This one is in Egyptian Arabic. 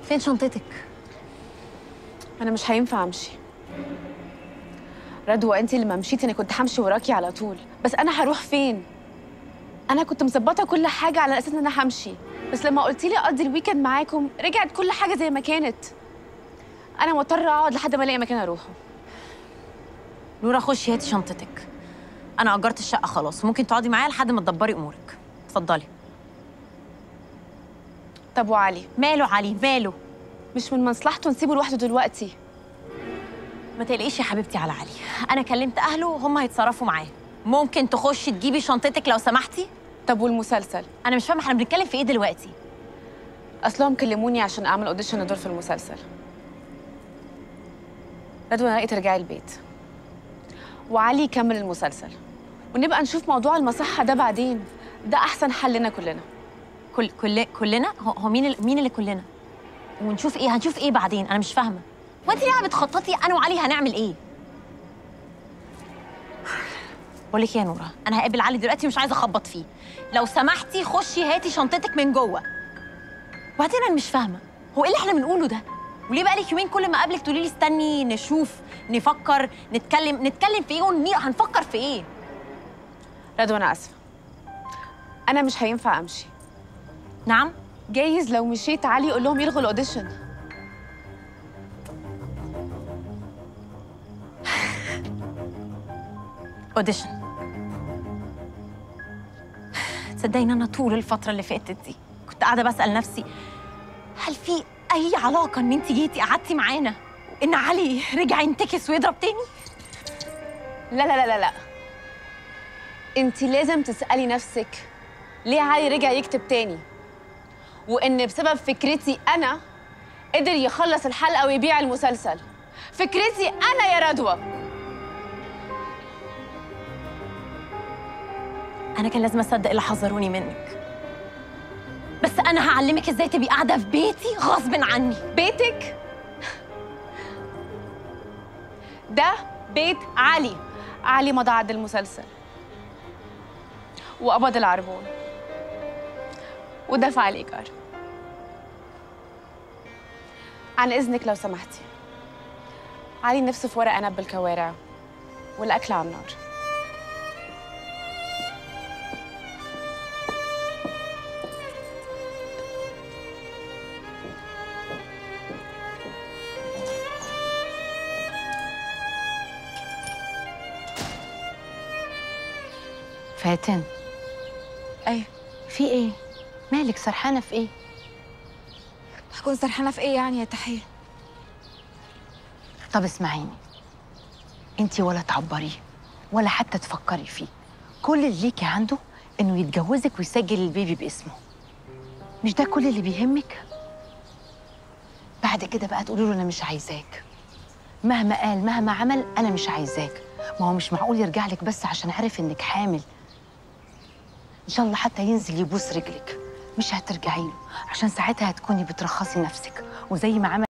فين شنطتك انا مش هينفع امشي رضوى انت اللي ما مشيتي انا كنت همشي وراكي على طول بس انا هروح فين انا كنت مظبطه كل حاجه على اساس ان انا همشي بس لما قلتي لي اقضي الويكند معاكم رجعت كل حاجه زي ما كانت انا مضطره اقعد لحد ما الاقي مكان اروحه نورا خشي هاتي شنطتك انا اجرت الشقه خلاص ممكن تقعدي معايا لحد ما تدبري امورك اتفضلي طب وعلي ماله علي ماله مش من مصلحته نسيبه لوحده دلوقتي ما تقلقيش يا حبيبتي على علي انا كلمت اهله وهم هيتصرفوا معاه ممكن تخشي تجيبي شنطتك لو سمحتي طب والمسلسل انا مش فاهمه احنا بنتكلم في ايه دلوقتي اصلهم كلموني عشان اعمل اوديشن ادور في المسلسل رضوى انا لقيت ترجعي البيت وعلي يكمل المسلسل ونبقى نشوف موضوع المصحة ده بعدين ده احسن حل لنا كلنا كل كل كلنا هو, هو مين اللي مين اللي كلنا ونشوف ايه هنشوف ايه بعدين انا مش فاهمه وانت ليه قاعده بتخططي انا وعلي هنعمل ايه بقول لك إيه يا نوره انا هقابل علي دلوقتي مش عايزه اخبط فيه لو سمحتي خشي هاتي شنطتك من جوه وبعدين انا مش فاهمه هو ايه اللي احنا بنقوله ده وليه بقالك يومين كل ما اقابلك تقولي لي استني نشوف نفكر نتكلم نتكلم في ايه وني هنفكر في ايه رضوى انا اسفة انا مش هينفع امشي نعم جايز لو مشيت علي يقول لهم يلغوا الاوديشن اوديشن تصدقي ان انا طول الفتره اللي فاتت دي كنت قاعده بسال نفسي هل في اي علاقه ان انت جيتي قعدتي معانا ان علي رجع ينتكس ويضرب تاني لا لا لا لا لا انت لازم تسألي نفسك ليه علي رجع يكتب تاني وان بسبب فكرتي انا قدر يخلص الحلقة ويبيع المسلسل فكرتي انا يا رضوى انا كان لازم اصدق اللي حذروني منك بس انا هعلمك ازاي تبقي قاعده في بيتي غصب عني بيتك ده بيت علي علي مضى عد المسلسل وقبض العربون ودفع الإيجار عن إذنك لو سمحتي علي نفسه في ورق عنب بالكوارع والأكل على النار فاتن ايوه في ايه مالك سرحانه في ايه هكون سرحانه في ايه يعني يا تحيه طب اسمعيني انت ولا تعبريه ولا حتى تفكري فيه كل اللي ليكي عنده انه يتجوزك ويسجل البيبي باسمه مش ده كل اللي بيهمك بعد كده بقى تقولي له انا مش عايزاك مهما قال مهما عمل انا مش عايزاك ما هو مش معقول يرجع لك بس عشان عارف انك حامل ان شاء الله حتى ينزل يبوس رجلك مش هترجعي له عشان ساعتها هتكوني بترخصي نفسك وزي ما عمل